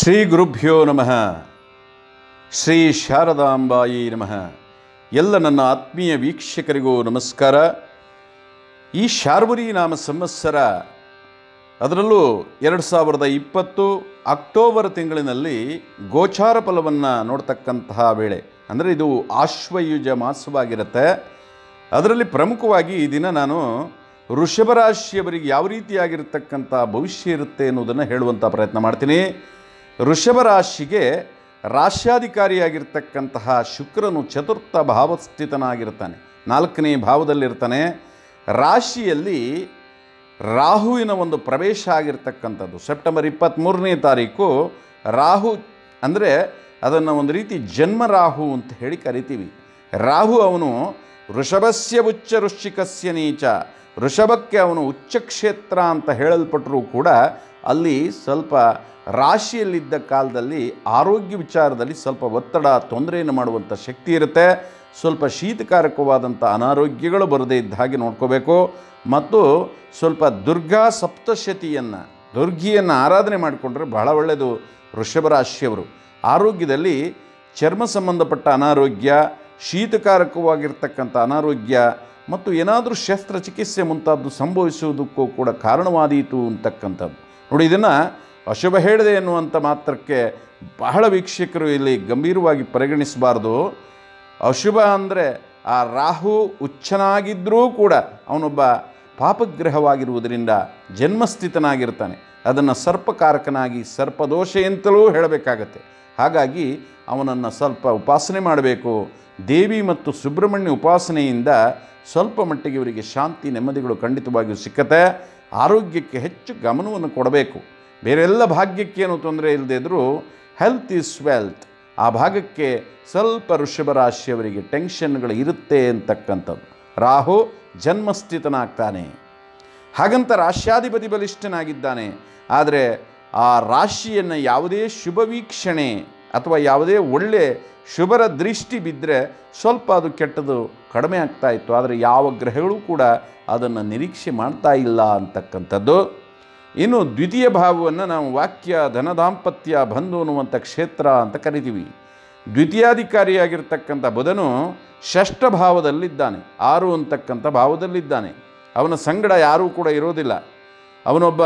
ಶ್ರೀ ಗುರುಭ್ಯೋ ನಮಃ ಶ್ರೀ ಶಾರದಾಂಬಾಯಿ ನಮಃ ಎಲ್ಲ ನನ್ನ ಆತ್ಮೀಯ ವೀಕ್ಷಕರಿಗೂ ನಮಸ್ಕಾರ ಈ ಶಾರ್ವರಿ ನಾಮ ಸಂವತ್ಸರ ಅದರಲ್ಲೂ ಎರಡು ಸಾವಿರದ ಇಪ್ಪತ್ತು ಅಕ್ಟೋಬರ್ ತಿಂಗಳಿನಲ್ಲಿ ಗೋಚಾರ ಫಲವನ್ನು ನೋಡ್ತಕ್ಕಂತಹ ವೇಳೆ ಅಂದರೆ ಇದು ಆಶ್ವಯುಜ ಮಾಸವಾಗಿರುತ್ತೆ ಅದರಲ್ಲಿ ಪ್ರಮುಖವಾಗಿ ಈ ದಿನ ನಾನು ವೃಷಭ ರಾಶಿಯವರಿಗೆ ಯಾವ ರೀತಿಯಾಗಿರ್ತಕ್ಕಂಥ ಭವಿಷ್ಯ ಇರುತ್ತೆ ಎನ್ನುವುದನ್ನು ಹೇಳುವಂಥ ಪ್ರಯತ್ನ ಮಾಡ್ತೀನಿ ವೃಷಭ ರಾಶಿಗೆ ರಾಶ್ಯಾಧಿಕಾರಿಯಾಗಿರ್ತಕ್ಕಂತಹ ಶುಕ್ರನು ಚತುರ್ಥ ಭಾವಸ್ಥಿತನಾಗಿರ್ತಾನೆ ನಾಲ್ಕನೇ ಭಾವದಲ್ಲಿರ್ತಾನೆ ರಾಶಿಯಲ್ಲಿ ರಾಹುವಿನ ಒಂದು ಪ್ರವೇಶ ಆಗಿರ್ತಕ್ಕಂಥದ್ದು ಸೆಪ್ಟೆಂಬರ್ ಇಪ್ಪತ್ತ್ಮೂರನೇ ತಾರೀಕು ರಾಹು ಅಂದರೆ ಅದನ್ನು ಒಂದು ರೀತಿ ಜನ್ಮ ರಾಹು ಅಂತ ಹೇಳಿ ಕರಿತೀವಿ ರಾಹು ಅವನು ವೃಷಭಸ್ಯ ಉಚ್ಚ ವೃಶ್ಚಿಕಸ್ಯ ನೀಚ ವೃಷಭಕ್ಕೆ ಅವನು ಉಚ್ಚ ಕ್ಷೇತ್ರ ಅಂತ ಹೇಳಲ್ಪಟ್ಟರೂ ಕೂಡ ಅಲ್ಲಿ ಸ್ವಲ್ಪ ರಾಶಿಯಲ್ಲಿದ್ದ ಕಾಲದಲ್ಲಿ ಆರೋಗ್ಯ ವಿಚಾರದಲ್ಲಿ ಸ್ವಲ್ಪ ಒತ್ತಡ ತೊಂದರೆಯನ್ನು ಮಾಡುವಂಥ ಶಕ್ತಿ ಇರುತ್ತೆ ಸ್ವಲ್ಪ ಶೀತಕಾರಕವಾದಂಥ ಅನಾರೋಗ್ಯಗಳು ಬರದೇ ಇದ್ದ ಹಾಗೆ ನೋಡ್ಕೋಬೇಕು ಮತ್ತು ಸ್ವಲ್ಪ ದುರ್ಗಾ ಸಪ್ತಶತಿಯನ್ನು ದುರ್ಗಿಯನ್ನು ಆರಾಧನೆ ಮಾಡಿಕೊಂಡ್ರೆ ಬಹಳ ಒಳ್ಳೆಯದು ವೃಷಭ ರಾಶಿಯವರು ಆರೋಗ್ಯದಲ್ಲಿ ಚರ್ಮ ಸಂಬಂಧಪಟ್ಟ ಅನಾರೋಗ್ಯ ಶೀತಕಾರಕವಾಗಿರ್ತಕ್ಕಂಥ ಅನಾರೋಗ್ಯ ಮತ್ತು ಏನಾದರೂ ಶಸ್ತ್ರಚಿಕಿತ್ಸೆ ಮುಂತಾದ್ದು ಸಂಭವಿಸುವುದಕ್ಕೂ ಕೂಡ ಕಾರಣವಾದೀತು ಅಂತಕ್ಕಂಥದ್ದು ನೋಡಿ ಇದನ್ನು ಅಶುಭ ಹೇಳಿದೆ ಎನ್ನುವಂಥ ಮಾತ್ರಕ್ಕೆ ಬಹಳ ವೀಕ್ಷಕರು ಇಲ್ಲಿ ಗಂಭೀರವಾಗಿ ಪರಿಗಣಿಸಬಾರ್ದು ಅಶುಭ ಅಂದರೆ ಆ ರಾಹು ಉಚ್ಚನಾಗಿದ್ದರೂ ಕೂಡ ಅವನೊಬ್ಬ ಪಾಪಗ್ರಹವಾಗಿರುವುದರಿಂದ ಜನ್ಮಸ್ಥಿತನಾಗಿರ್ತಾನೆ ಅದನ್ನು ಸರ್ಪಕಾರಕನಾಗಿ ಸರ್ಪದೋಷ ಅಂತಲೂ ಹೇಳಬೇಕಾಗತ್ತೆ ಹಾಗಾಗಿ ಅವನನ್ನು ಸ್ವಲ್ಪ ಉಪಾಸನೆ ಮಾಡಬೇಕು ದೇವಿ ಮತ್ತು ಸುಬ್ರಹ್ಮಣ್ಯ ಉಪಾಸನೆಯಿಂದ ಸ್ವಲ್ಪ ಮಟ್ಟಿಗೆ ಇವರಿಗೆ ಶಾಂತಿ ನೆಮ್ಮದಿಗಳು ಖಂಡಿತವಾಗಿಯೂ ಸಿಕ್ಕತ್ತೆ ಆರೋಗ್ಯಕ್ಕೆ ಹೆಚ್ಚು ಗಮನವನ್ನು ಕೊಡಬೇಕು ಬೇರೆಲ್ಲ ಭಾಗ್ಯಕ್ಕೇನು ತೊಂದರೆ ಇಲ್ಲದೇ ಇದ್ದರೂ ಹೆಲ್ತ್ ಈಸ್ ವೆಲ್ತ್ ಆ ಭಾಗಕ್ಕೆ ಸ್ವಲ್ಪ ವೃಷಭ ರಾಶಿಯವರಿಗೆ ಟೆನ್ಷನ್ಗಳು ಇರುತ್ತೆ ಅಂತಕ್ಕಂಥದ್ದು ರಾಹು ಜನ್ಮಸ್ಥಿತನಾಗ್ತಾನೆ ಹಾಗಂತ ರಾಶ್ಯಾಧಿಪತಿ ಬಲಿಷ್ಠನಾಗಿದ್ದಾನೆ ಆದರೆ ಆ ರಾಶಿಯನ್ನು ಯಾವುದೇ ಶುಭ ವೀಕ್ಷಣೆ ಅಥವಾ ಯಾವುದೇ ಒಳ್ಳೆ ಶುಭರ ದೃಷ್ಟಿ ಬಿದ್ದರೆ ಸ್ವಲ್ಪ ಅದು ಕೆಟ್ಟದು ಕಡಿಮೆ ಆಗ್ತಾ ಇತ್ತು ಆದರೆ ಯಾವ ಗ್ರಹಗಳು ಕೂಡ ಅದನ್ನು ನಿರೀಕ್ಷೆ ಮಾಡ್ತಾ ಇಲ್ಲ ಅಂತಕ್ಕಂಥದ್ದು ಇನ್ನು ದ್ವಿತೀಯ ಭಾವವನ್ನು ನಾವು ವಾಕ್ಯ ಧನದಾಂಪತ್ಯ ಬಂಧು ಅನ್ನುವಂಥ ಕ್ಷೇತ್ರ ಅಂತ ಕರಿತೀವಿ ದ್ವಿತೀಯಾಧಿಕಾರಿಯಾಗಿರ್ತಕ್ಕಂಥ ಬುಧನು ಷಷ್ಠ ಭಾವದಲ್ಲಿದ್ದಾನೆ ಆರು ಅಂತಕ್ಕಂಥ ಭಾವದಲ್ಲಿದ್ದಾನೆ ಅವನ ಸಂಗಡ ಯಾರೂ ಕೂಡ ಇರೋದಿಲ್ಲ ಅವನೊಬ್ಬ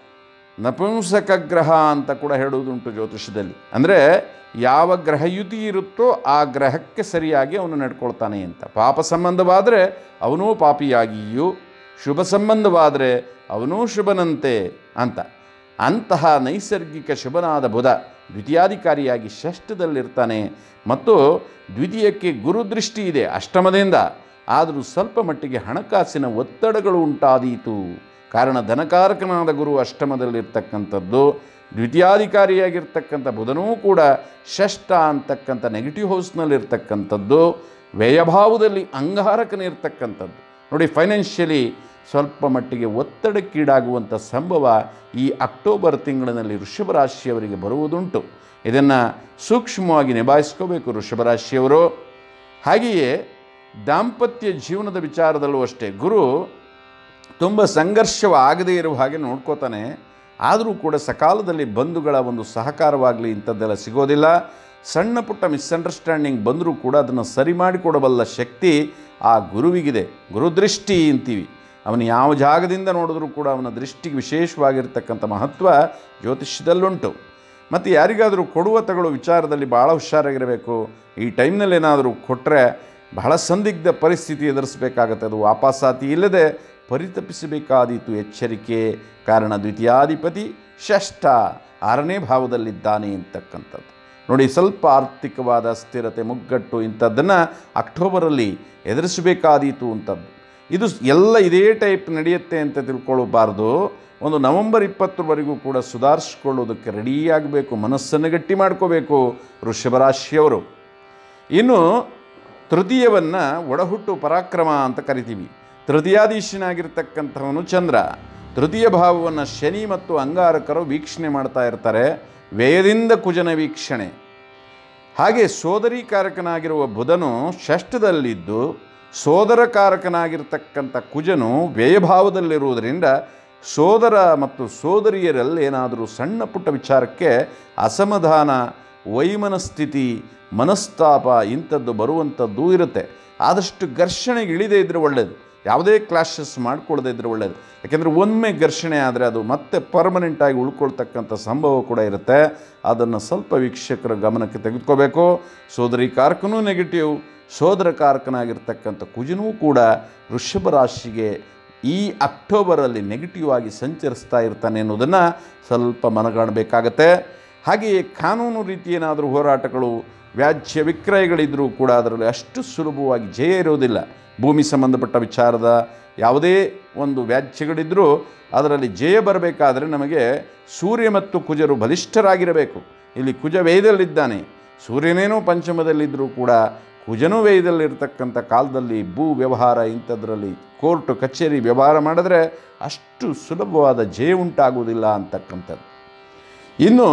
ನಪುಂಸಕ ಗ್ರಹ ಅಂತ ಕೂಡ ಹೇಳುವುದುಂಟು ಜ್ಯೋತಿಷದಲ್ಲಿ ಅಂದರೆ ಯಾವ ಗ್ರಹಯುತಿ ಇರುತ್ತೋ ಆ ಗ್ರಹಕ್ಕೆ ಸರಿಯಾಗಿ ಅವನು ನಡ್ಕೊಳ್ತಾನೆ ಅಂತ ಪಾಪ ಸಂಬಂಧವಾದರೆ ಅವನೂ ಪಾಪಿಯಾಗಿಯೂ ಶುಭ ಸಂಬಂಧವಾದರೆ ಅವನೂ ಶುಭನಂತೆ ಅಂತ ಅಂತಹ ನೈಸರ್ಗಿಕ ಶುಭನಾದ ಬುಧ ದ್ವಿತೀಯಾಧಿಕಾರಿಯಾಗಿ ಷಷ್ಠದಲ್ಲಿರ್ತಾನೆ ಮತ್ತು ದ್ವಿತೀಯಕ್ಕೆ ಗುರುದೃಷ್ಟಿ ಇದೆ ಅಷ್ಟಮದಿಂದ ಆದರೂ ಸ್ವಲ್ಪ ಮಟ್ಟಿಗೆ ಹಣಕಾಸಿನ ಒತ್ತಡಗಳು ಉಂಟಾದೀತು ಕಾರಣ ಧನಕಾರಕನಾದ ಗುರು ಅಷ್ಟಮದಲ್ಲಿರ್ತಕ್ಕಂಥದ್ದು ದ್ವಿತೀಯಾಧಿಕಾರಿಯಾಗಿರ್ತಕ್ಕಂಥ ಬುಧನೂ ಕೂಡ ಷಷ್ಠ ಅಂತಕ್ಕಂಥ ನೆಗೆಟಿವ್ ಹೌಸ್ನಲ್ಲಿರ್ತಕ್ಕಂಥದ್ದು ವ್ಯಯಭಾವದಲ್ಲಿ ಅಂಗಾರಕನಿರ್ತಕ್ಕಂಥದ್ದು ನೋಡಿ ಫೈನಾನ್ಷಿಯಲಿ ಸ್ವಲ್ಪ ಮಟ್ಟಿಗೆ ಒತ್ತಡಕ್ಕೀಡಾಗುವಂಥ ಸಂಭವ ಈ ಅಕ್ಟೋಬರ್ ತಿಂಗಳಿನಲ್ಲಿ ವೃಷಭ ರಾಶಿಯವರಿಗೆ ಬರುವುದುಂಟು ಇದನ್ನು ಸೂಕ್ಷ್ಮವಾಗಿ ನಿಭಾಯಿಸ್ಕೋಬೇಕು ವೃಷಭ ರಾಶಿಯವರು ಹಾಗೆಯೇ ದಾಂಪತ್ಯ ಜೀವನದ ವಿಚಾರದಲ್ಲೂ ಅಷ್ಟೇ ಗುರು ತುಂಬ ಸಂಘರ್ಷವಾಗದೇ ಇರುವ ಹಾಗೆ ನೋಡ್ಕೋತಾನೆ ಆದರೂ ಕೂಡ ಸಕಾಲದಲ್ಲಿ ಬಂಧುಗಳ ಒಂದು ಸಹಕಾರವಾಗಲಿ ಇಂಥದ್ದೆಲ್ಲ ಸಿಗೋದಿಲ್ಲ ಸಣ್ಣ ಪುಟ್ಟ ಮಿಸ್ಅಂಡರ್ಸ್ಟ್ಯಾಂಡಿಂಗ್ ಬಂದರೂ ಕೂಡ ಅದನ್ನು ಸರಿ ಮಾಡಿಕೊಡಬಲ್ಲ ಶಕ್ತಿ ಆ ಗುರುವಿಗಿದೆ ಗುರುದೃಷ್ಟಿ ಅಂತೀವಿ ಅವನು ಯಾವ ಜಾಗದಿಂದ ನೋಡಿದ್ರೂ ಕೂಡ ಅವನ ದೃಷ್ಟಿಗೆ ವಿಶೇಷವಾಗಿರ್ತಕ್ಕಂಥ ಮಹತ್ವ ಜ್ಯೋತಿಷ್ಯದಲ್ಲುಂಟು ಮತ್ತು ಯಾರಿಗಾದರೂ ಕೊಡುವ ತಗೊಳ್ಳೋ ವಿಚಾರದಲ್ಲಿ ಭಾಳ ಹುಷಾರಾಗಿರಬೇಕು ಈ ಟೈಮ್ನಲ್ಲಿ ಏನಾದರೂ ಕೊಟ್ಟರೆ ಬಹಳ ಸಂದಿಗ್ಧ ಪರಿಸ್ಥಿತಿ ಎದುರಿಸಬೇಕಾಗತ್ತೆ ಅದು ವಾಪಸಾತಿ ಇಲ್ಲದೆ ಪರಿತಪಿಸಬೇಕಾದೀತು ಎಚ್ಚರಿಕೆ ಕಾರಣ ದ್ವಿತೀಯಾಧಿಪತಿ ಷಷ್ಠ ಆರನೇ ಭಾವದಲ್ಲಿದ್ದಾನೆ ಅಂತಕ್ಕಂಥದ್ದು ನೋಡಿ ಸ್ವಲ್ಪ ಆರ್ಥಿಕವಾದ ಸ್ಥಿರತೆ ಮುಗ್ಗಟ್ಟು ಇಂಥದ್ದನ್ನು ಅಕ್ಟೋಬರಲ್ಲಿ ಎದುರಿಸಬೇಕಾದೀತು ಅಂತದ್ದು ಇದು ಎಲ್ಲ ಇದೇ ಟೈಪ್ ನಡೆಯುತ್ತೆ ಅಂತ ತಿಳ್ಕೊಳ್ಬಾರ್ದು ಒಂದು ನವಂಬರ್ ಇಪ್ಪತ್ತರವರೆಗೂ ಕೂಡ ಸುಧಾರಿಸ್ಕೊಳ್ಳೋದಕ್ಕೆ ರೆಡಿಯಾಗಬೇಕು ಮನಸ್ಸನ್ನು ಗಟ್ಟಿ ಮಾಡ್ಕೋಬೇಕು ವೃಷಭರಾಶಿಯವರು ಇನ್ನು ತೃತೀಯವನ್ನು ಒಡಹುಟ್ಟು ಪರಾಕ್ರಮ ಅಂತ ಕರಿತೀವಿ ತೃತೀಯಾಧೀಶನಾಗಿರ್ತಕ್ಕಂಥವನು ಚಂದ್ರ ತೃತೀಯ ಭಾವವನ್ನು ಶನಿ ಮತ್ತು ಅಂಗಾರಕರು ವೀಕ್ಷಣೆ ಮಾಡ್ತಾ ಇರ್ತಾರೆ ವ್ಯಯದಿಂದ ಕುಜನ ವೀಕ್ಷಣೆ ಹಾಗೆ ಸೋದರಿಕಾರಕನಾಗಿರುವ ಬುಧನು ಷಷ್ಠದಲ್ಲಿದ್ದು ಸೋದರಕಾರಕನಾಗಿರ್ತಕ್ಕಂಥ ಕುಜನು ವ್ಯಯಭಾವದಲ್ಲಿರುವುದರಿಂದ ಸೋದರ ಮತ್ತು ಸೋದರಿಯರಲ್ಲಿ ಏನಾದರೂ ಸಣ್ಣ ಪುಟ್ಟ ವಿಚಾರಕ್ಕೆ ಅಸಮಾಧಾನ ವೈಮನಸ್ಥಿತಿ ಮನಸ್ತಾಪ ಇಂಥದ್ದು ಬರುವಂಥದ್ದು ಇರುತ್ತೆ ಆದಷ್ಟು ಘರ್ಷಣೆಗೆ ಇಳಿದೇ ಇದ್ದರೆ ಒಳ್ಳೆಯದು ಯಾವುದೇ ಕ್ಲಾಶಸ್ ಮಾಡ್ಕೊಳ್ಳದೇ ಇದ್ದರೆ ಒಳ್ಳೆಯದು ಯಾಕೆಂದರೆ ಒಮ್ಮೆ ಘರ್ಷಣೆ ಆದರೆ ಅದು ಮತ್ತೆ ಪರ್ಮನೆಂಟಾಗಿ ಉಳ್ಕೊಳ್ತಕ್ಕಂಥ ಸಂಭವ ಕೂಡ ಇರುತ್ತೆ ಅದನ್ನು ಸ್ವಲ್ಪ ವೀಕ್ಷಕರ ಗಮನಕ್ಕೆ ತೆಗೆದುಕೋಬೇಕು ಸೋದರಿ ಕಾರಕನೂ ನೆಗೆಟಿವ್ ಸೋದರ ಕಾರಕನಾಗಿರ್ತಕ್ಕಂಥ ಕುಜನೂ ಕೂಡ ವೃಷಭ ರಾಶಿಗೆ ಈ ಅಕ್ಟೋಬರಲ್ಲಿ ನೆಗೆಟಿವ್ ಆಗಿ ಸಂಚರಿಸ್ತಾ ಇರ್ತಾನೆ ಅನ್ನೋದನ್ನು ಸ್ವಲ್ಪ ಮನಗಾಣಬೇಕಾಗತ್ತೆ ಹಾಗೆಯೇ ಕಾನೂನು ರೀತಿ ಏನಾದರೂ ಹೋರಾಟಗಳು ವ್ಯಾಜ್ಯ ವಿಕ್ರಯಗಳಿದ್ದರೂ ಕೂಡ ಅದರಲ್ಲಿ ಅಷ್ಟು ಸುಲಭವಾಗಿ ಜಯ ಇರೋದಿಲ್ಲ ಭೂಮಿ ಸಂಬಂಧಪಟ್ಟ ವಿಚಾರದ ಯಾವುದೇ ಒಂದು ವ್ಯಾಜ್ಯಗಳಿದ್ದರೂ ಅದರಲ್ಲಿ ಜಯ ಬರಬೇಕಾದರೆ ನಮಗೆ ಸೂರ್ಯ ಮತ್ತು ಕುಜರು ಬಲಿಷ್ಠರಾಗಿರಬೇಕು ಇಲ್ಲಿ ಕುಜ ವೇದಲ್ಲಿದ್ದಾನೆ ಸೂರ್ಯನೇನೋ ಪಂಚಮದಲ್ಲಿದ್ದರೂ ಕೂಡ ಕುಜನೂ ವೇದಲ್ಲಿರ್ತಕ್ಕಂಥ ಕಾಲದಲ್ಲಿ ಭೂ ವ್ಯವಹಾರ ಇಂಥದ್ರಲ್ಲಿ ಕೋರ್ಟು ಕಚೇರಿ ವ್ಯವಹಾರ ಮಾಡಿದ್ರೆ ಅಷ್ಟು ಸುಲಭವಾದ ಜಯ ಉಂಟಾಗುವುದಿಲ್ಲ ಅಂತಕ್ಕಂಥದ್ದು ಇನ್ನು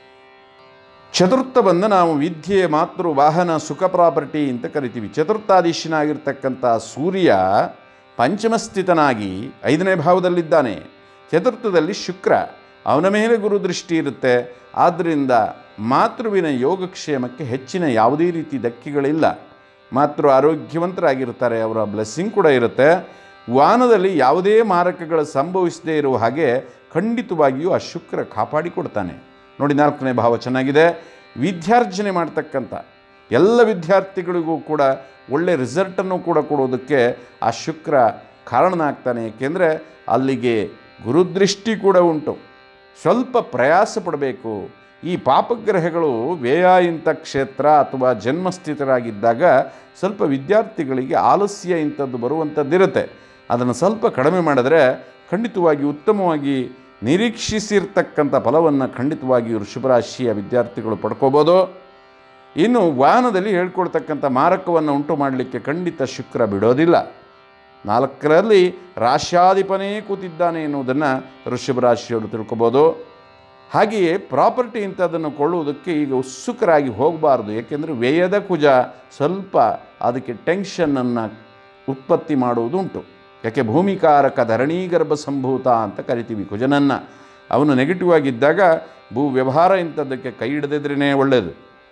ಚತುರ್ಥ ಬಂದ ನಾವು ವಿದ್ಯೆ ಮಾತೃ ವಾಹನ ಸುಖ ಪ್ರಾಪರ್ಟಿ ಅಂತ ಕರಿತೀವಿ ಚತುರ್ಥಾಧೀಶನಾಗಿರ್ತಕ್ಕಂಥ ಸೂರ್ಯ ಪಂಚಮಸ್ಥಿತನಾಗಿ ಐದನೇ ಭಾವದಲ್ಲಿದ್ದಾನೆ ಚತುರ್ಥದಲ್ಲಿ ಶುಕ್ರ ಅವನ ಮೇಲೆ ಗುರು ದೃಷ್ಟಿ ಇರುತ್ತೆ ಆದ್ದರಿಂದ ಮಾತೃವಿನ ಯೋಗಕ್ಷೇಮಕ್ಕೆ ಹೆಚ್ಚಿನ ಯಾವುದೇ ರೀತಿ ಧಕ್ಕೆಗಳಿಲ್ಲ ಮಾತೃ ಆರೋಗ್ಯವಂತರಾಗಿರ್ತಾರೆ ಅವರ ಬ್ಲೆಸ್ಸಿಂಗ್ ಕೂಡ ಇರುತ್ತೆ ವಾನದಲ್ಲಿ ಯಾವುದೇ ಮಾರಕಗಳು ಸಂಭವಿಸದೇ ಇರುವ ಹಾಗೆ ಖಂಡಿತವಾಗಿಯೂ ಆ ಶುಕ್ರ ಕಾಪಾಡಿಕೊಡ್ತಾನೆ ನೋಡಿ ನಾಲ್ಕನೇ ಭಾವ ಚೆನ್ನಾಗಿದೆ ವಿದ್ಯಾರ್ಜನೆ ಮಾಡ್ತಕ್ಕಂಥ ಎಲ್ಲ ವಿದ್ಯಾರ್ಥಿಗಳಿಗೂ ಕೂಡ ಒಳ್ಳೆ ರಿಸಲ್ಟನ್ನು ಕೂಡ ಕೊಡೋದಕ್ಕೆ ಆ ಶುಕ್ರ ಕಾರಣನಾಗ್ತಾನೆ ಏಕೆಂದರೆ ಅಲ್ಲಿಗೆ ಗುರುದೃಷ್ಟಿ ಕೂಡ ಉಂಟು ಸ್ವಲ್ಪ ಪ್ರಯಾಸ ಪಡಬೇಕು ಈ ಪಾಪಗ್ರಹಗಳು ವ್ಯಯ ಇಂಥ ಕ್ಷೇತ್ರ ಅಥವಾ ಜನ್ಮಸ್ಥಿತರಾಗಿದ್ದಾಗ ಸ್ವಲ್ಪ ವಿದ್ಯಾರ್ಥಿಗಳಿಗೆ ಆಲಸ್ಯ ಇಂಥದ್ದು ಬರುವಂಥದ್ದಿರುತ್ತೆ ಅದನ್ನು ಸ್ವಲ್ಪ ಕಡಿಮೆ ಮಾಡಿದ್ರೆ ಖಂಡಿತವಾಗಿ ಉತ್ತಮವಾಗಿ ನಿರೀಕ್ಷಿಸಿರ್ತಕ್ಕಂಥ ಫಲವನ್ನು ಖಂಡಿತವಾಗಿ ವೃಷಭರಾಶಿಯ ವಿದ್ಯಾರ್ಥಿಗಳು ಪಡ್ಕೋಬೋದು ಇನ್ನು ವಾಹನದಲ್ಲಿ ಹೇಳ್ಕೊಳ್ತಕ್ಕಂಥ ಮಾರಕವನ್ನು ಉಂಟು ಮಾಡಲಿಕ್ಕೆ ಖಂಡಿತ ಶುಕ್ರ ಬಿಡೋದಿಲ್ಲ ನಾಲ್ಕರಲ್ಲಿ ರಾಶ್ಯಾಧಿಪನೇ ಕೂತಿದ್ದಾನೆ ಎನ್ನುವುದನ್ನು ವೃಷಭ ರಾಶಿಯವರು ತಿಳ್ಕೊಬೋದು ಹಾಗೆಯೇ ಪ್ರಾಪರ್ಟಿ ಇಂಥದ್ದನ್ನು ಕೊಳ್ಳುವುದಕ್ಕೆ ಈಗ ಉತ್ಸುಕರಾಗಿ ಹೋಗಬಾರ್ದು ಏಕೆಂದರೆ ವ್ಯಯದ ಕುಜ ಸ್ವಲ್ಪ ಅದಕ್ಕೆ ಟೆನ್ಷನನ್ನು ಉತ್ಪತ್ತಿ ಮಾಡುವುದುಂಟು ಯಾಕೆ ಭೂಮಿಕಾರಕ ಧರಣೀಗರ್ಭ ಸಂಭೂತ ಅಂತ ಕರಿತೀವಿ ಕುಜನನ್ನು ಅವನು ನೆಗೆಟಿವ್ ಆಗಿದ್ದಾಗ ಭೂ ವ್ಯವಹಾರ ಇಂಥದ್ದಕ್ಕೆ ಕೈ ಹಿಡದಿದ್ರೇ ಒಳ್ಳೆಯದು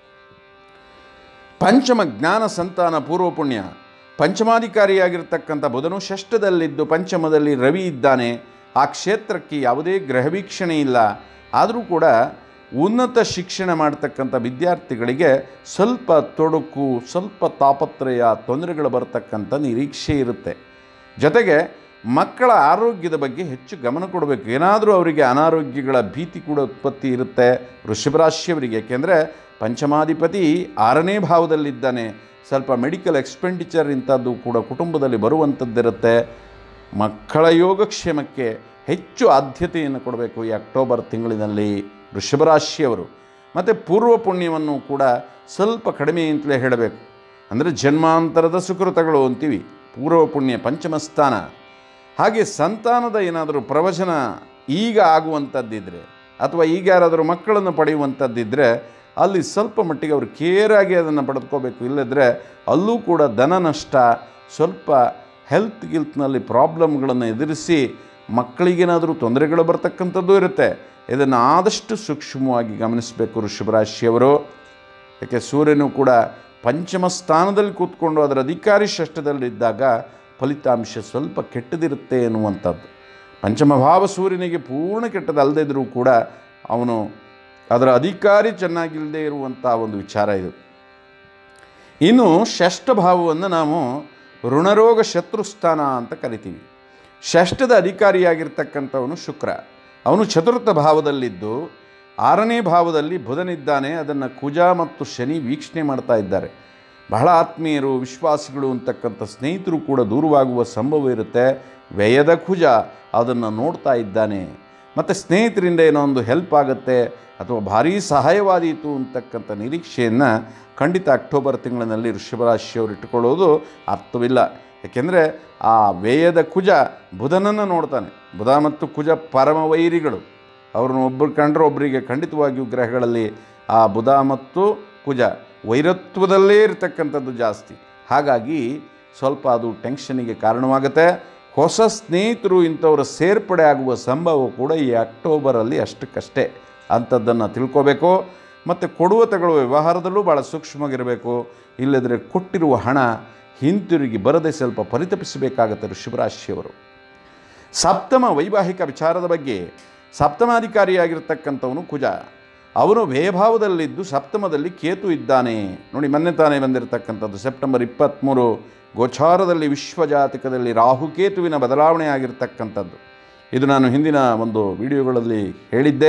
ಪಂಚಮ ಜ್ಞಾನ ಸಂತಾನ ಪೂರ್ವ ಪುಣ್ಯ ಪಂಚಮಾಧಿಕಾರಿಯಾಗಿರ್ತಕ್ಕಂಥ ಬುಧನು ಷಷ್ಠದಲ್ಲಿದ್ದು ಪಂಚಮದಲ್ಲಿ ರವಿ ಇದ್ದಾನೆ ಆ ಕ್ಷೇತ್ರಕ್ಕೆ ಯಾವುದೇ ಗ್ರಹವೀಕ್ಷಣೆ ಇಲ್ಲ ಆದರೂ ಕೂಡ ಉನ್ನತ ಶಿಕ್ಷಣ ಮಾಡ್ತಕ್ಕಂಥ ವಿದ್ಯಾರ್ಥಿಗಳಿಗೆ ಸ್ವಲ್ಪ ತೊಡಕು ಸ್ವಲ್ಪ ತಾಪತ್ರಯ ತೊಂದರೆಗಳು ಬರ್ತಕ್ಕಂಥ ನಿರೀಕ್ಷೆ ಇರುತ್ತೆ ಜೊತೆಗೆ ಮಕ್ಕಳ ಆರೋಗ್ಯದ ಬಗ್ಗೆ ಹೆಚ್ಚು ಗಮನ ಕೊಡಬೇಕು ಏನಾದರೂ ಅವರಿಗೆ ಅನಾರೋಗ್ಯಗಳ ಭೀತಿ ಕೂಡ ಉತ್ಪತ್ತಿ ಇರುತ್ತೆ ವೃಷಭರಾಶಿಯವರಿಗೆ ಏಕೆಂದರೆ ಪಂಚಮಾಧಿಪತಿ ಆರನೇ ಭಾವದಲ್ಲಿದ್ದಾನೆ ಸ್ವಲ್ಪ ಮೆಡಿಕಲ್ ಎಕ್ಸ್ಪೆಂಡಿಚರ್ ಇಂಥದ್ದು ಕೂಡ ಕುಟುಂಬದಲ್ಲಿ ಬರುವಂಥದ್ದಿರುತ್ತೆ ಮಕ್ಕಳ ಯೋಗಕ್ಷೇಮಕ್ಕೆ ಹೆಚ್ಚು ಆದ್ಯತೆಯನ್ನು ಕೊಡಬೇಕು ಈ ಅಕ್ಟೋಬರ್ ತಿಂಗಳಿನಲ್ಲಿ ವೃಷಭರಾಶಿಯವರು ಮತ್ತು ಪೂರ್ವ ಪುಣ್ಯವನ್ನು ಕೂಡ ಸ್ವಲ್ಪ ಕಡಿಮೆ ಅಂತಲೇ ಹೇಳಬೇಕು ಅಂದರೆ ಜನ್ಮಾಂತರದ ಸುಕೃತಗಳು ಅಂತೀವಿ ಪೂರ್ವ ಪುಣ್ಯ ಪಂಚಮ ಸ್ಥಾನ ಹಾಗೆ ಸಂತಾನದ ಏನಾದರೂ ಪ್ರವಚನ ಈಗ ಆಗುವಂಥದ್ದಿದ್ದರೆ ಅಥವಾ ಈಗ ಯಾರಾದರೂ ಮಕ್ಕಳನ್ನು ಪಡೆಯುವಂಥದ್ದಿದ್ದರೆ ಅಲ್ಲಿ ಸ್ವಲ್ಪ ಮಟ್ಟಿಗೆ ಅವರು ಕೇರಾಗಿ ಅದನ್ನು ಪಡೆದುಕೋಬೇಕು ಇಲ್ಲದ್ರೆ ಅಲ್ಲೂ ಕೂಡ ಧನ ನಷ್ಟ ಸ್ವಲ್ಪ ಹೆಲ್ತ್ ಗಿಲ್ತ್ನಲ್ಲಿ ಪ್ರಾಬ್ಲಮ್ಗಳನ್ನು ಎದುರಿಸಿ ಮಕ್ಕಳಿಗೇನಾದರೂ ತೊಂದರೆಗಳು ಬರ್ತಕ್ಕಂಥದ್ದು ಇರುತ್ತೆ ಇದನ್ನು ಆದಷ್ಟು ಸೂಕ್ಷ್ಮವಾಗಿ ಗಮನಿಸಬೇಕು ವೃಷಭರಾಶಿಯವರು ಯಾಕೆ ಸೂರ್ಯನು ಕೂಡ ಪಂಚಮ ಸ್ಥಾನದಲ್ಲಿ ಕೂತ್ಕೊಂಡು ಅದರ ಅಧಿಕಾರಿ ಷಷ್ಠದಲ್ಲಿದ್ದಾಗ ಫಲಿತಾಂಶ ಸ್ವಲ್ಪ ಕೆಟ್ಟದಿರುತ್ತೆ ಎನ್ನುವಂಥದ್ದು ಪಂಚಮ ಭಾವ ಸೂರ್ಯನಿಗೆ ಪೂರ್ಣ ಕೆಟ್ಟದಲ್ಲದೇ ಇದ್ದರೂ ಕೂಡ ಅವನು ಅದರ ಅಧಿಕಾರಿ ಚೆನ್ನಾಗಿಲ್ಲದೆ ಇರುವಂಥ ಒಂದು ವಿಚಾರ ಇದು ಇನ್ನು ಷಷ್ಠ ಭಾವವನ್ನು ನಾವು ಋಣರೋಗ ಶತ್ರುಸ್ಥಾನ ಅಂತ ಕರಿತೀವಿ ಷಷ್ಠದ ಅಧಿಕಾರಿಯಾಗಿರ್ತಕ್ಕಂಥವನು ಶುಕ್ರ ಅವನು ಚತುರ್ಥ ಭಾವದಲ್ಲಿದ್ದು ಆರನೇ ಭಾವದಲ್ಲಿ ಬುಧನಿದ್ದಾನೆ ಅದನ್ನು ಕುಜ ಮತ್ತು ಶನಿ ವೀಕ್ಷಣೆ ಮಾಡ್ತಾ ಇದ್ದಾರೆ ಬಹಳ ಆತ್ಮೀಯರು ವಿಶ್ವಾಸಿಗಳು ಅಂತಕ್ಕಂಥ ಸ್ನೇಹಿತರು ಕೂಡ ದೂರವಾಗುವ ಸಂಭವ ಇರುತ್ತೆ ವ್ಯಯದ ಕುಜ ಅದನ್ನು ನೋಡ್ತಾ ಇದ್ದಾನೆ ಮತ್ತು ಸ್ನೇಹಿತರಿಂದ ಏನೋ ಒಂದು ಹೆಲ್ಪ್ ಆಗುತ್ತೆ ಅಥವಾ ಭಾರೀ ಸಹಾಯವಾದೀತು ಅಂತಕ್ಕಂಥ ನಿರೀಕ್ಷೆಯನ್ನು ಖಂಡಿತ ಅಕ್ಟೋಬರ್ ತಿಂಗಳಿನಲ್ಲಿ ವೃಷಭರಾಶಿಯವರು ಇಟ್ಟುಕೊಳ್ಳೋದು ಅರ್ಥವಿಲ್ಲ ಯಾಕೆಂದರೆ ಆ ವ್ಯಯದ ಕುಜ ಬುಧನನ್ನು ನೋಡ್ತಾನೆ ಬುಧ ಮತ್ತು ಕುಜ ಪರಮ ವೈರಿಗಳು ಅವ್ರನ್ನ ಒಬ್ಬರು ಕಂಡ್ರೆ ಒಬ್ಬರಿಗೆ ಖಂಡಿತವಾಗಿಯೂ ಗ್ರಹಗಳಲ್ಲಿ ಆ ಬುಧ ಮತ್ತು ಕುಜ ವೈರತ್ವದಲ್ಲೇ ಇರತಕ್ಕಂಥದ್ದು ಜಾಸ್ತಿ ಹಾಗಾಗಿ ಸ್ವಲ್ಪ ಅದು ಟೆನ್ಷನಿಗೆ ಕಾರಣವಾಗುತ್ತೆ ಹೊಸ ಸ್ನೇಹಿತರು ಇಂಥವರ ಸೇರ್ಪಡೆ ಆಗುವ ಸಂಭವ ಕೂಡ ಈ ಅಕ್ಟೋಬರಲ್ಲಿ ಅಷ್ಟಕ್ಕಷ್ಟೇ ಅಂಥದ್ದನ್ನು ತಿಳ್ಕೋಬೇಕು ಮತ್ತು ಕೊಡುವ ತಗೊಳ್ಳುವ ವ್ಯವಹಾರದಲ್ಲೂ ಭಾಳ ಸೂಕ್ಷ್ಮವಾಗಿರಬೇಕು ಇಲ್ಲದ್ರೆ ಕೊಟ್ಟಿರುವ ಹಣ ಹಿಂತಿರುಗಿ ಬರದೆ ಸ್ವಲ್ಪ ಪರಿತಪಿಸಬೇಕಾಗತ್ತೆ ಋಷಭರಾಶಿಯವರು ಸಪ್ತಮ ವೈವಾಹಿಕ ವಿಚಾರದ ಬಗ್ಗೆ ಸಪ್ತಮಾಧಿಕಾರಿಯಾಗಿರ್ತಕ್ಕಂಥವನು ಕುಜ ಅವನು ಭೇಭಾವದಲ್ಲಿದ್ದು ಸಪ್ತಮದಲ್ಲಿ ಕೇತು ಇದ್ದಾನೆ ನೋಡಿ ಮೊನ್ನೆ ತಾನೇ ಬಂದಿರತಕ್ಕಂಥದ್ದು ಸೆಪ್ಟೆಂಬರ್ ಇಪ್ಪತ್ತ್ಮೂರು ಗೋಚಾರದಲ್ಲಿ ವಿಶ್ವಜಾತಕದಲ್ಲಿ ರಾಹುಕೇತುವಿನ ಬದಲಾವಣೆ ಆಗಿರ್ತಕ್ಕಂಥದ್ದು ಇದು ನಾನು ಹಿಂದಿನ ಒಂದು ವಿಡಿಯೋಗಳಲ್ಲಿ ಹೇಳಿದ್ದೆ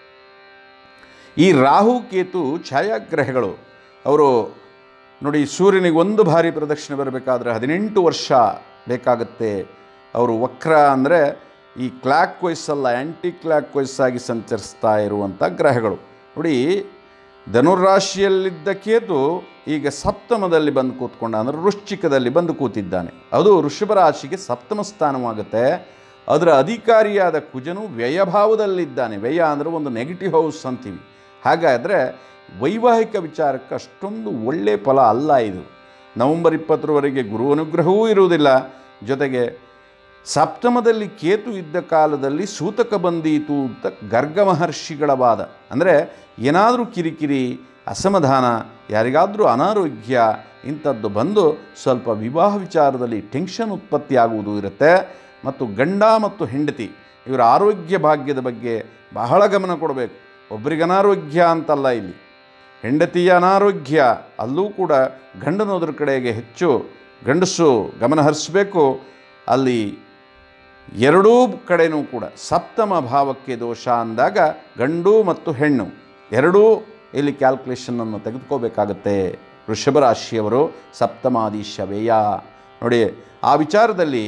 ಈ ರಾಹು ಕೇತು ಛಾಯಾಗ್ರಹಗಳು ಅವರು ನೋಡಿ ಸೂರ್ಯನಿಗೆ ಒಂದು ಬಾರಿ ಪ್ರದಕ್ಷಿಣೆ ಬರಬೇಕಾದ್ರೆ ಹದಿನೆಂಟು ವರ್ಷ ಬೇಕಾಗುತ್ತೆ ಅವರು ವಕ್ರ ಅಂದರೆ ಈ ಕ್ಲಾಕ್ ವೈಸಲ್ಲ ಆ್ಯಂಟಿ ಕ್ಲಾಕ್ ವೈಸಾಗಿ ಸಂಚರಿಸ್ತಾ ಇರುವಂಥ ಗ್ರಹಗಳು ನೋಡಿ ಧನುರಾಶಿಯಲ್ಲಿದ್ದ ಕೇತು ಈಗ ಸಪ್ತಮದಲ್ಲಿ ಬಂದು ಕೂತ್ಕೊಂಡ ಅಂದರೆ ವೃಶ್ಚಿಕದಲ್ಲಿ ಬಂದು ಕೂತಿದ್ದಾನೆ ಅದು ವೃಷಭ ರಾಶಿಗೆ ಸಪ್ತಮ ಸ್ಥಾನವಾಗುತ್ತೆ ಅದರ ಅಧಿಕಾರಿಯಾದ ಕುಜನು ವ್ಯಯಭಾವದಲ್ಲಿದ್ದಾನೆ ವ್ಯಯ ಅಂದರೆ ಒಂದು ನೆಗೆಟಿವ್ ಹೌಸ್ ಅಂತೀವಿ ಹಾಗಾದರೆ ವೈವಾಹಿಕ ವಿಚಾರಕ್ಕೆ ಅಷ್ಟೊಂದು ಒಳ್ಳೆಯ ಫಲ ಅಲ್ಲ ಇದು ನವಂಬರ್ ಇಪ್ಪತ್ತರವರೆಗೆ ಗುರು ಅನುಗ್ರಹವೂ ಇರುವುದಿಲ್ಲ ಜೊತೆಗೆ ಸಪ್ತಮದಲ್ಲಿ ಕೇತು ಇದ್ದ ಕಾಲದಲ್ಲಿ ಸೂತಕ ಬಂದೀತು ಅಂತ ಗರ್ಗ ಮಹರ್ಷಿಗಳ ವಾದ ಅಂದರೆ ಏನಾದರೂ ಕಿರಿಕಿರಿ ಅಸಮಾಧಾನ ಯಾರಿಗಾದರೂ ಅನಾರೋಗ್ಯ ಇಂಥದ್ದು ಬಂದು ಸ್ವಲ್ಪ ವಿವಾಹ ವಿಚಾರದಲ್ಲಿ ಟೆನ್ಷನ್ ಉತ್ಪತ್ತಿಯಾಗುವುದು ಇರುತ್ತೆ ಮತ್ತು ಗಂಡ ಮತ್ತು ಹೆಂಡತಿ ಇವರ ಆರೋಗ್ಯ ಭಾಗ್ಯದ ಬಗ್ಗೆ ಬಹಳ ಗಮನ ಕೊಡಬೇಕು ಒಬ್ಬರಿಗೆ ಅನಾರೋಗ್ಯ ಅಂತಲ್ಲ ಇಲ್ಲಿ ಹೆಂಡತಿಯ ಅನಾರೋಗ್ಯ ಅಲ್ಲೂ ಕೂಡ ಗಂಡನೋದ್ರ ಕಡೆಗೆ ಹೆಚ್ಚು ಗಂಡಸು ಗಮನ ಹರಿಸಬೇಕು ಅಲ್ಲಿ ಎರಡೂ ಕಡೆನೂ ಕೂಡ ಸಪ್ತಮ ಭಾವಕ್ಕೆ ದೋಷ ಅಂದಾಗ ಗಂಡು ಮತ್ತು ಹೆಣ್ಣು ಎರಡೂ ಇಲ್ಲಿ ಕ್ಯಾಲ್ಕುಲೇಷನನ್ನು ತೆಗೆದುಕೋಬೇಕಾಗತ್ತೆ ವೃಷಭ ರಾಶಿಯವರು ಸಪ್ತಮಾದೀಶ ವ್ಯಯ ನೋಡಿ ಆ ವಿಚಾರದಲ್ಲಿ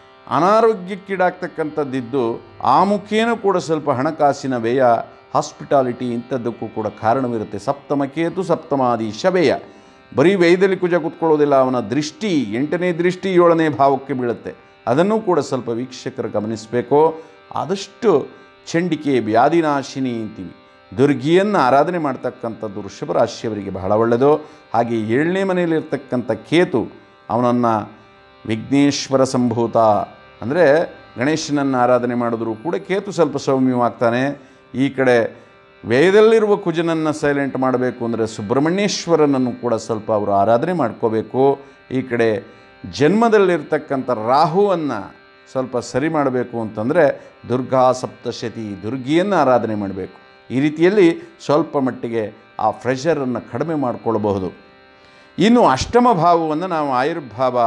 ಅನಾರೋಗ್ಯಕ್ಕೀಡಾಗ್ತಕ್ಕಂಥದ್ದಿದ್ದು ಆ ಮುಖೇನೂ ಕೂಡ ಸ್ವಲ್ಪ ಹಣಕಾಸಿನ ವ್ಯಯ ಹಾಸ್ಪಿಟಾಲಿಟಿ ಇಂಥದ್ದಕ್ಕೂ ಕೂಡ ಕಾರಣವಿರುತ್ತೆ ಸಪ್ತಮ ಕೇತು ಸಪ್ತಮಾದೀಶ ವ್ಯಯ ಬರೀ ವ್ಯಯದಲ್ಲಿ ಕುಜ ಕೂತ್ಕೊಳ್ಳೋದಿಲ್ಲ ಅವನ ದೃಷ್ಟಿ ಎಂಟನೇ ದೃಷ್ಟಿ ಏಳನೇ ಭಾವಕ್ಕೆ ಬೀಳುತ್ತೆ ಅದನ್ನು ಕೂಡ ಸ್ವಲ್ಪ ವೀಕ್ಷಕರು ಗಮನಿಸಬೇಕು ಆದಷ್ಟು ಚಂಡಿಕೆ ವ್ಯಾಧಿನಾಶಿನಿ ಅಂತೀವಿ ದುರ್ಗಿಯನ್ನು ಆರಾಧನೆ ಮಾಡ್ತಕ್ಕಂಥದ್ದು ವೃಷಭ ರಾಶಿಯವರಿಗೆ ಬಹಳ ಒಳ್ಳೆಯದು ಹಾಗೆ ಏಳನೇ ಮನೆಯಲ್ಲಿರ್ತಕ್ಕಂಥ ಕೇತು ಅವನನ್ನು ವಿಘ್ನೇಶ್ವರ ಸಂಭೂತ ಅಂದರೆ ಗಣೇಶನನ್ನು ಆರಾಧನೆ ಮಾಡಿದ್ರೂ ಕೂಡ ಕೇತು ಸ್ವಲ್ಪ ಸೌಮ್ಯವಾಗ್ತಾನೆ ಈ ಕಡೆ ವ್ಯಯದಲ್ಲಿರುವ ಕುಜನನ್ನು ಸೈಲೆಂಟ್ ಮಾಡಬೇಕು ಅಂದರೆ ಸುಬ್ರಹ್ಮಣ್ಯೇಶ್ವರನನ್ನು ಕೂಡ ಸ್ವಲ್ಪ ಅವರು ಆರಾಧನೆ ಮಾಡ್ಕೋಬೇಕು ಈ ಕಡೆ ಜನ್ಮದಲ್ಲಿರ್ತಕ್ಕಂಥ ರಾಹುವನ್ನು ಸ್ವಲ್ಪ ಸರಿ ಮಾಡಬೇಕು ಅಂತಂದರೆ ದುರ್ಗಾ ಸಪ್ತಶತಿ ದುರ್ಗಿಯನ್ನು ಆರಾಧನೆ ಮಾಡಬೇಕು ಈ ರೀತಿಯಲ್ಲಿ ಸ್ವಲ್ಪ ಮಟ್ಟಿಗೆ ಆ ಪ್ರೆಷರನ್ನು ಕಡಿಮೆ ಮಾಡಿಕೊಳ್ಳಬಹುದು ಇನ್ನು ಅಷ್ಟಮ ಭಾವವನ್ನು ನಾವು ಆಯುರ್ಭಾವ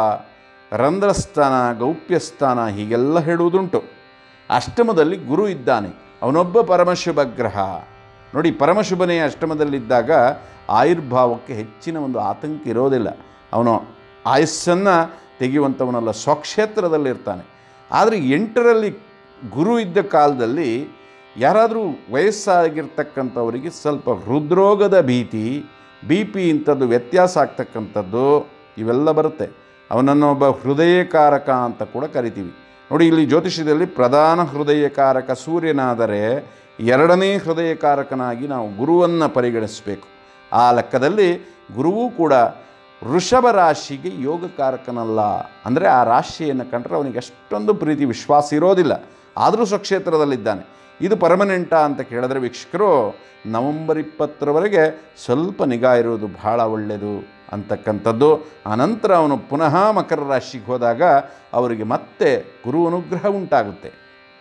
ರಂಧ್ರಸ್ಥಾನ ಗೌಪ್ಯಸ್ಥಾನ ಹೀಗೆಲ್ಲ ಹೇಳುವುದುಂಟು ಅಷ್ಟಮದಲ್ಲಿ ಗುರು ಇದ್ದಾನೆ ಅವನೊಬ್ಬ ಪರಮಶುಭ ಗ್ರಹ ನೋಡಿ ಪರಮಶುಭನೇ ಅಷ್ಟಮದಲ್ಲಿದ್ದಾಗ ಆಯುರ್ಭಾವಕ್ಕೆ ಹೆಚ್ಚಿನ ಒಂದು ಆತಂಕ ಇರೋದಿಲ್ಲ ಅವನು ಆಯಸ್ಸನ್ನು ತೆಗೆಯುವಂಥವನಲ್ಲ ಸ್ವಕ್ಷೇತ್ರದಲ್ಲಿರ್ತಾನೆ ಆದರೆ ಎಂಟರಲ್ಲಿ ಗುರು ಇದ್ದ ಕಾಲದಲ್ಲಿ ಯಾರಾದರೂ ವಯಸ್ಸಾಗಿರ್ತಕ್ಕಂಥವರಿಗೆ ಸ್ವಲ್ಪ ಹೃದ್ರೋಗದ ಭೀತಿ ಬಿ ಪಿ ಇಂಥದ್ದು ವ್ಯತ್ಯಾಸ ಆಗ್ತಕ್ಕಂಥದ್ದು ಇವೆಲ್ಲ ಬರುತ್ತೆ ಅವನನ್ನು ಒಬ್ಬ ಹೃದಯಕಾರಕ ಅಂತ ಕೂಡ ಕರಿತೀವಿ ನೋಡಿ ಇಲ್ಲಿ ಜ್ಯೋತಿಷ್ಯದಲ್ಲಿ ಪ್ರಧಾನ ಹೃದಯಕಾರಕ ಸೂರ್ಯನಾದರೆ ಎರಡನೇ ಹೃದಯಕಾರಕನಾಗಿ ನಾವು ಗುರುವನ್ನು ಪರಿಗಣಿಸಬೇಕು ಆ ಲೆಕ್ಕದಲ್ಲಿ ಗುರುವೂ ಕೂಡ ವೃಷಭ ರಾಶಿಗೆ ಯೋಗಕಾರಕನಲ್ಲ ಅಂದರೆ ಆ ರಾಶಿಯನ್ನು ಕಂಡ್ರೆ ಅವನಿಗೆ ಅಷ್ಟೊಂದು ಪ್ರೀತಿ ವಿಶ್ವಾಸ ಇರೋದಿಲ್ಲ ಆದರೂ ಸ್ವಕ್ಷೇತ್ರದಲ್ಲಿದ್ದಾನೆ ಇದು ಪರ್ಮನೆಂಟಾ ಅಂತ ಕೇಳಿದ್ರೆ ವೀಕ್ಷಕರು ನವಂಬರ್ ಇಪ್ಪತ್ತರವರೆಗೆ ಸ್ವಲ್ಪ ನಿಗಾ ಇರೋದು ಬಹಳ ಒಳ್ಳೆಯದು ಅಂತಕ್ಕಂಥದ್ದು ಆನಂತರ ಅವನು ಪುನಃ ಮಕರ ರಾಶಿಗೆ ಹೋದಾಗ ಅವರಿಗೆ ಮತ್ತೆ ಗುರು ಅನುಗ್ರಹ ಉಂಟಾಗುತ್ತೆ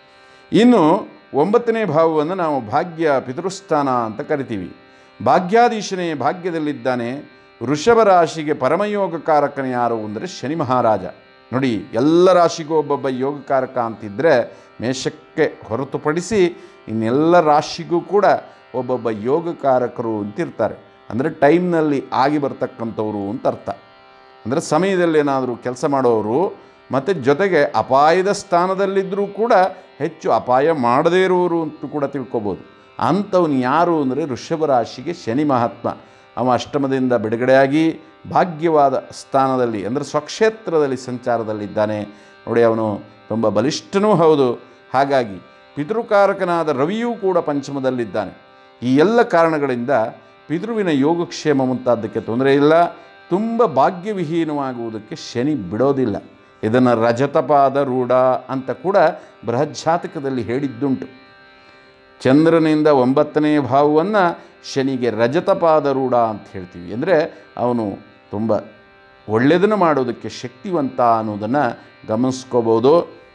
ಇನ್ನು ಒಂಬತ್ತನೇ ಭಾವವನ್ನು ನಾವು ಭಾಗ್ಯ ಪಿತೃಸ್ಥಾನ ಅಂತ ಕರಿತೀವಿ ಭಾಗ್ಯಾಧೀಶನೇ ಭಾಗ್ಯದಲ್ಲಿದ್ದಾನೆ ವೃಷಭ ರಾಶಿಗೆ ಪರಮಯೋಗಕಾರಕನ ಯಾರು ಅಂದರೆ ಶನಿ ಮಹಾರಾಜ ನೋಡಿ ಎಲ್ಲ ರಾಶಿಗೂ ಒಬ್ಬೊಬ್ಬ ಯೋಗಕಾರಕ ಅಂತಿದ್ದರೆ ಮೇಷಕ್ಕೆ ಹೊರತುಪಡಿಸಿ ಇನ್ನೆಲ್ಲ ರಾಶಿಗೂ ಕೂಡ ಒಬ್ಬೊಬ್ಬ ಯೋಗಕಾರಕರು ಅಂತಿರ್ತಾರೆ ಅಂದರೆ ಟೈಮ್ನಲ್ಲಿ ಆಗಿ ಬರ್ತಕ್ಕಂಥವ್ರು ಅಂತ ಅರ್ಥ ಅಂದರೆ ಸಮಯದಲ್ಲಿ ಏನಾದರೂ ಕೆಲಸ ಮಾಡೋರು ಮತ್ತು ಜೊತೆಗೆ ಅಪಾಯದ ಸ್ಥಾನದಲ್ಲಿದ್ದರೂ ಕೂಡ ಹೆಚ್ಚು ಅಪಾಯ ಮಾಡದೇ ಇರುವವರು ಅಂತ ಕೂಡ ತಿಳ್ಕೊಬೋದು ಅಂಥವ್ನು ಯಾರು ಅಂದರೆ ವೃಷಭ ರಾಶಿಗೆ ಶನಿ ಮಹಾತ್ಮ ಅವ ಅಷ್ಟಮದಿಂದ ಬಿಡುಗಡೆಯಾಗಿ ಭಾಗ್ಯವಾದ ಸ್ಥಾನದಲ್ಲಿ ಅಂದರೆ ಸ್ವಕ್ಷೇತ್ರದಲ್ಲಿ ಸಂಚಾರದಲ್ಲಿದ್ದಾನೆ ನೋಡಿ ಅವನು ತುಂಬ ಬಲಿಷ್ಠನೂ ಹೌದು ಹಾಗಾಗಿ ಪಿತೃಕಾರಕನಾದ ರವಿಯೂ ಕೂಡ ಪಂಚಮದಲ್ಲಿದ್ದಾನೆ ಈ ಎಲ್ಲ ಕಾರಣಗಳಿಂದ ಪಿತೃವಿನ ಯೋಗಕ್ಷೇಮ ಮುಂತಾದ್ದಕ್ಕೆ ತೊಂದರೆ ಇಲ್ಲ ತುಂಬ ಭಾಗ್ಯವಿಹೀನವಾಗುವುದಕ್ಕೆ ಶನಿ ಬಿಡೋದಿಲ್ಲ ಇದನ್ನು ರಜತಪಾದ ರೂಢ ಅಂತ ಕೂಡ ಬೃಹಜ್ಜಾತಕದಲ್ಲಿ ಹೇಳಿದ್ದುಂಟು ಚಂದ್ರನಿಂದ ಒಂಬತ್ತನೇ ಭಾವವನ್ನು ಶನಿಗೆ ರಜತಪಾದ ರೂಢ ಅಂತ ಹೇಳ್ತೀವಿ ಅಂದರೆ ಅವನು ತುಂಬ ಒಳ್ಳೆಯದನ್ನು ಮಾಡೋದಕ್ಕೆ ಶಕ್ತಿವಂತ ಅನ್ನೋದನ್ನು ಗಮನಿಸ್ಕೋಬೋದು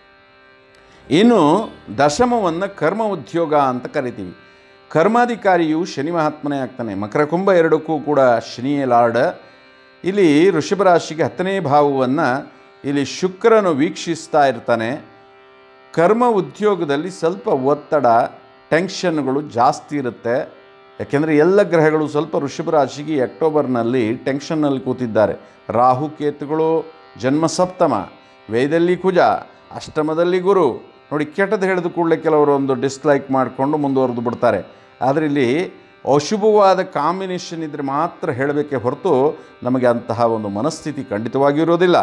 ಇನ್ನು ದಶಮವನ್ನು ಕರ್ಮ ಉದ್ಯೋಗ ಅಂತ ಕರಿತೀವಿ ಕರ್ಮಾಧಿಕಾರಿಯು ಶನಿ ಮಹಾತ್ಮನೇ ಆಗ್ತಾನೆ ಮಕರ ಕುಂಭ ಎರಡಕ್ಕೂ ಕೂಡ ಶನಿಯೇ ಲಾರ್ಡ್ ಇಲ್ಲಿ ವೃಷಭ ರಾಶಿಗೆ ಹತ್ತನೇ ಭಾವವನ್ನು ಇಲ್ಲಿ ಶುಕ್ರನು ವೀಕ್ಷಿಸ್ತಾ ಇರ್ತಾನೆ ಕರ್ಮ ಉದ್ಯೋಗದಲ್ಲಿ ಸ್ವಲ್ಪ ಒತ್ತಡ ಟೆನ್ಷನ್ಗಳು ಜಾಸ್ತಿ ಇರುತ್ತೆ ಯಾಕೆಂದರೆ ಎಲ್ಲ ಗ್ರಹಗಳು ಸ್ವಲ್ಪ ವೃಷಭ ರಾಶಿಗೆ ಈ ಅಕ್ಟೋಬರ್ನಲ್ಲಿ ಟೆನ್ಷನ್ನಲ್ಲಿ ಕೂತಿದ್ದಾರೆ ರಾಹು ಕೇತುಗಳು ಜನ್ಮ ಸಪ್ತಮ ವೇದಲ್ಲಿ ಕುಜ ಅಷ್ಟಮದಲ್ಲಿ ಗುರು ನೋಡಿ ಕೆಟ್ಟದ್ದು ಹೇಳಿದ ಕೂಡಲೇ ಕೆಲವರು ಒಂದು ಡಿಸ್ಲೈಕ್ ಮಾಡಿಕೊಂಡು ಮುಂದುವರೆದು ಬಿಡ್ತಾರೆ ಆದರೆ ಇಲ್ಲಿ ಅಶುಭವಾದ ಕಾಂಬಿನೇಷನ್ ಇದ್ದರೆ ಮಾತ್ರ ಹೇಳಬೇಕೆ ಹೊರತು ನಮಗೆ ಅಂತಹ ಒಂದು ಮನಸ್ಥಿತಿ ಖಂಡಿತವಾಗಿರೋದಿಲ್ಲ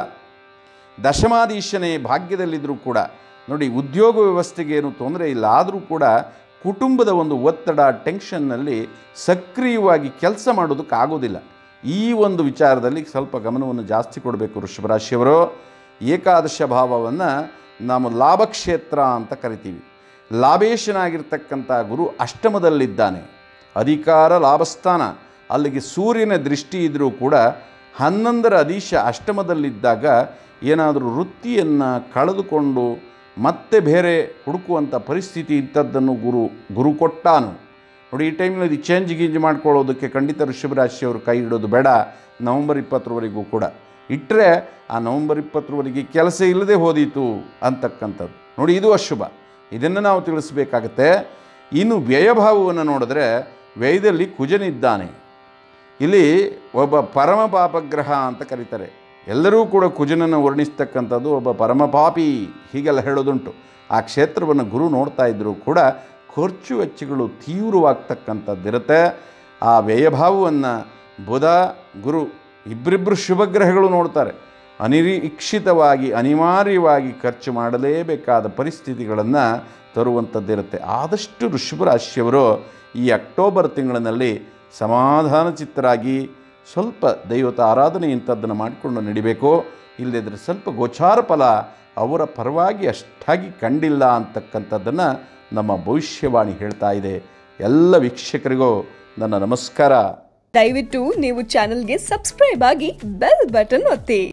ದಶಮಾಧೀಶನೇ ಭಾಗ್ಯದಲ್ಲಿದ್ದರೂ ಕೂಡ ನೋಡಿ ಉದ್ಯೋಗ ವ್ಯವಸ್ಥೆಗೆ ಏನು ತೊಂದರೆ ಇಲ್ಲ ಆದರೂ ಕೂಡ ಕುಟುಂಬದ ಒಂದು ಒತ್ತಡ ಟೆನ್ಷನ್ನಲ್ಲಿ ಸಕ್ರಿಯವಾಗಿ ಕೆಲಸ ಮಾಡೋದಕ್ಕಾಗೋದಿಲ್ಲ ಈ ಒಂದು ವಿಚಾರದಲ್ಲಿ ಸ್ವಲ್ಪ ಗಮನವನ್ನು ಜಾಸ್ತಿ ಕೊಡಬೇಕು ವೃಷಭರಾಶಿಯವರು ಏಕಾದಶ ಭಾವವನ್ನು ನಾವು ಲಾಭಕ್ಷೇತ್ರ ಅಂತ ಕರಿತೀವಿ ಲಾಭೇಶನಾಗಿರ್ತಕ್ಕಂಥ ಗುರು ಅಷ್ಟಮದಲ್ಲಿದ್ದಾನೆ ಅಧಿಕಾರ ಲಾಭಸ್ಥಾನ ಅಲ್ಲಿಗೆ ಸೂರ್ಯನ ದೃಷ್ಟಿ ಇದ್ದರೂ ಕೂಡ ಹನ್ನೊಂದರ ಅಧೀಶ ಅಷ್ಟಮದಲ್ಲಿದ್ದಾಗ ಏನಾದರೂ ವೃತ್ತಿಯನ್ನು ಕಳೆದುಕೊಂಡು ಮತ್ತೆ ಬೇರೆ ಹುಡುಕುವಂಥ ಪರಿಸ್ಥಿತಿ ಇಂಥದ್ದನ್ನು ಗುರು ಗುರು ಕೊಟ್ಟಾನು ನೋಡಿ ಈ ಟೈಮ್ನಲ್ಲಿ ಚೇಂಜ್ ಗೀಂಜ್ ಮಾಡ್ಕೊಳ್ಳೋದಕ್ಕೆ ಖಂಡಿತ ವೃಷಭ ರಾಶಿಯವರು ಕೈ ಇಡೋದು ಬೇಡ ನವಂಬರ್ ಇಪ್ಪತ್ತರವರೆಗೂ ಕೂಡ ಇಟ್ಟರೆ ಆ ನವಂಬರ್ ಇಪ್ಪತ್ತರವರೆಗೆ ಕೆಲಸ ಇಲ್ಲದೆ ಹೋದೀತು ಅಂತಕ್ಕಂಥದ್ದು ನೋಡಿ ಇದು ಅಶುಭ ಇದನ್ನು ನಾವು ತಿಳಿಸ್ಬೇಕಾಗತ್ತೆ ಇನ್ನು ವ್ಯಯಭಾವವನ್ನು ನೋಡಿದ್ರೆ ವ್ಯಯದಲ್ಲಿ ಕುಜನಿದ್ದಾನೆ ಇಲ್ಲಿ ಒಬ್ಬ ಪರಮ ಪಾಪಗ್ರಹ ಅಂತ ಕರೀತಾರೆ ಎಲ್ಲರೂ ಕೂಡ ಕುಜನನ್ನು ವರ್ಣಿಸ್ತಕ್ಕಂಥದ್ದು ಒಬ್ಬ ಪರಮ ಪಾಪಿ ಹೀಗೆಲ್ಲ ಹೇಳೋದುಂಟು ಆ ಕ್ಷೇತ್ರವನ್ನು ಗುರು ನೋಡ್ತಾ ಇದ್ದರೂ ಕೂಡ ಖರ್ಚು ವೆಚ್ಚಗಳು ತೀವ್ರವಾಗ್ತಕ್ಕಂಥದ್ದಿರುತ್ತೆ ಆ ವ್ಯಯಭಾವವನ್ನು ಬುಧ ಗುರು ಇಬ್ಬರಿಬ್ಬರು ಶುಭಗ್ರಹಗಳು ನೋಡ್ತಾರೆ ಅನಿರೀಕ್ಷಿತವಾಗಿ ಅನಿವಾರ್ಯವಾಗಿ ಖರ್ಚು ಮಾಡಲೇಬೇಕಾದ ಪರಿಸ್ಥಿತಿಗಳನ್ನು ತರುವಂಥದ್ದಿರುತ್ತೆ ಆದಷ್ಟು ಋಷಭರಾಶಿಯವರು ಈ ಅಕ್ಟೋಬರ್ ತಿಂಗಳಿನಲ್ಲಿ ಸಮಾಧಾನ ಚಿತ್ತರಾಗಿ ಸ್ವಲ್ಪ ದೈವತ ಆರಾಧನೆ ಇಂಥದ್ದನ್ನು ಮಾಡಿಕೊಂಡು ನಡಿಬೇಕು ಇಲ್ಲದಿದ್ದರೆ ಸ್ವಲ್ಪ ಗೋಚಾರ ಫಲ ಅವರ ಪರವಾಗಿ ಅಷ್ಟಾಗಿ ಕಂಡಿಲ್ಲ ಅಂತಕ್ಕಂಥದ್ದನ್ನು ನಮ್ಮ ಭವಿಷ್ಯವಾಣಿ ಹೇಳ್ತಾ ಇದೆ ಎಲ್ಲ ವೀಕ್ಷಕರಿಗೂ ನನ್ನ ನಮಸ್ಕಾರ ದಯವಿಟ್ಟು ನೀವು ಚಾನೆಲ್ಗೆ ಸಬ್ಸ್ಕ್ರೈಬ್ ಆಗಿ ಬೆಲ್ ಬಟನ್ ಒತ್ತಿ